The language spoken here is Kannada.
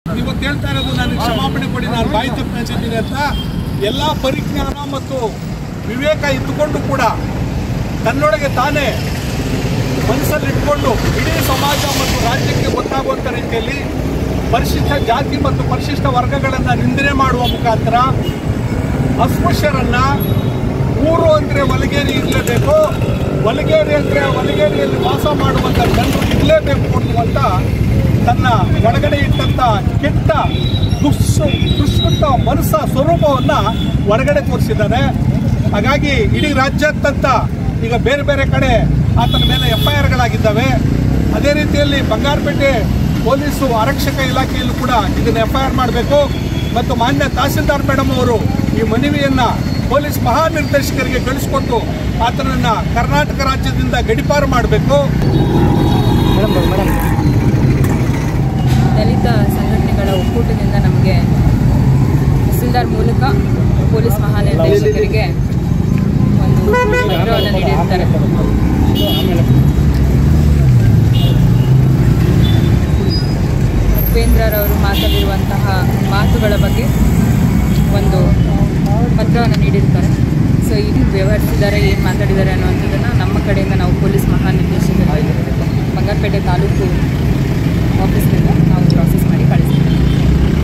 ಇವತ್ತು ಹೇಳ್ತಾ ಇರೋದು ನನಗೆ ಕ್ಷಮಾಪಣೆ ಕೊಡಿ ನಾನು ಬಾಯಿ ತಪ್ಪು ನೆನೆಸಿದ್ದೀನಿ ಅಂತ ಎಲ್ಲ ಪರಿಜ್ಞಾನ ಮತ್ತು ವಿವೇಕ ಇಟ್ಟುಕೊಂಡು ಕೂಡ ತನ್ನೊಳಗೆ ತಾನೇ ಮನಸ್ಸಲ್ಲಿ ಇಟ್ಕೊಂಡು ಇಡೀ ಸಮಾಜ ಮತ್ತು ರಾಜ್ಯಕ್ಕೆ ಗೊತ್ತಾಗುವಂಥ ರೀತಿಯಲ್ಲಿ ಪರಿಶಿಷ್ಟ ಜಾತಿ ಮತ್ತು ಪರಿಶಿಷ್ಟ ವರ್ಗಗಳನ್ನು ನಿಂದನೆ ಮಾಡುವ ಮುಖಾಂತರ ಅಸ್ಪೃಶ್ಯರನ್ನ ಊರು ಅಂದರೆ ಒಲಗೇರಿ ಇರಲೇಬೇಕು ಒಲಗೇರಿ ಅಂದರೆ ಒಲಗೇರಿಯಲ್ಲಿ ವಾಸ ಮಾಡುವಂಥ ಜನರು ಇರಲೇಬೇಕು ಅನ್ನುವಂಥ ತನ್ನ ಒಳಗಡೆ ಇಟ್ಟಂಥ ಕೆಟ್ಟ ದುಸ್ ದುಷ್ಕೃತ ಮನಸ್ಸ ಸ್ವರೂಪವನ್ನು ಹೊರಗಡೆ ತೋರಿಸಿದ್ದಾನೆ ಹಾಗಾಗಿ ಇಡೀ ರಾಜ್ಯಾದ್ಯಂತ ಈಗ ಬೇರೆ ಬೇರೆ ಕಡೆ ಆತನ ಮೇಲೆ ಎಫ್ ಐ ಆರ್ಗಳಾಗಿದ್ದಾವೆ ಅದೇ ರೀತಿಯಲ್ಲಿ ಬಂಗಾರಪೇಟೆ ಪೊಲೀಸು ಆರಕ್ಷಕ ಇಲಾಖೆಯಲ್ಲೂ ಕೂಡ ಇದನ್ನು ಎಫ್ ಐ ಆರ್ ಮಾಡಬೇಕು ಮತ್ತು ಮಾನ್ಯ ತಹಸೀಲ್ದಾರ್ ಮೇಡಮ್ ಅವರು ಈ ಮನವಿಯನ್ನ ಪೊಲೀಸ್ ಮಹಾನಿರ್ದೇಶಕರಿಗೆ ಕಳಿಸಿಕೊಟ್ಟು ಆತನನ್ನ ಕರ್ನಾಟಕ ರಾಜ್ಯದಿಂದ ಗಡಿಪಾರು ಮಾಡಬೇಕು ದಲಿತ ಸಂಘಟನೆಗಳ ಒಕ್ಕೂಟದಿಂದ ನಮಗೆ ತಹಸೀಲ್ದಾರ್ ಮೂಲಕ ಪೊಲೀಸ್ ಮಹಾನಿರ್ದೇಶಕರಿಗೆ ಒಂದು ಪತ್ರವನ್ನು ನೀಡಿರ್ತಾರೆ ಉಪೇಂದ್ರರವರು ಮಾತಾಡಿರುವಂತಹ ಮಾತುಗಳ ಬಗ್ಗೆ ಒಂದು ಪತ್ರವನ್ನು ನೀಡಿರ್ತಾರೆ ಸೊ ಇಲ್ಲಿ ವ್ಯವಹರಿಸಿದ್ದಾರೆ ಏನು ಮಾತಾಡಿದ್ದಾರೆ ಅನ್ನುವಂಥದ್ದನ್ನು ನಮ್ಮ ಕಡೆಯಿಂದ ನಾವು ಪೊಲೀಸ್ ಮಹಾನಿರ್ದೇಶಕರಿಗೆ ಬಂಗಾರಪೇಟೆ ತಾಲೂಕು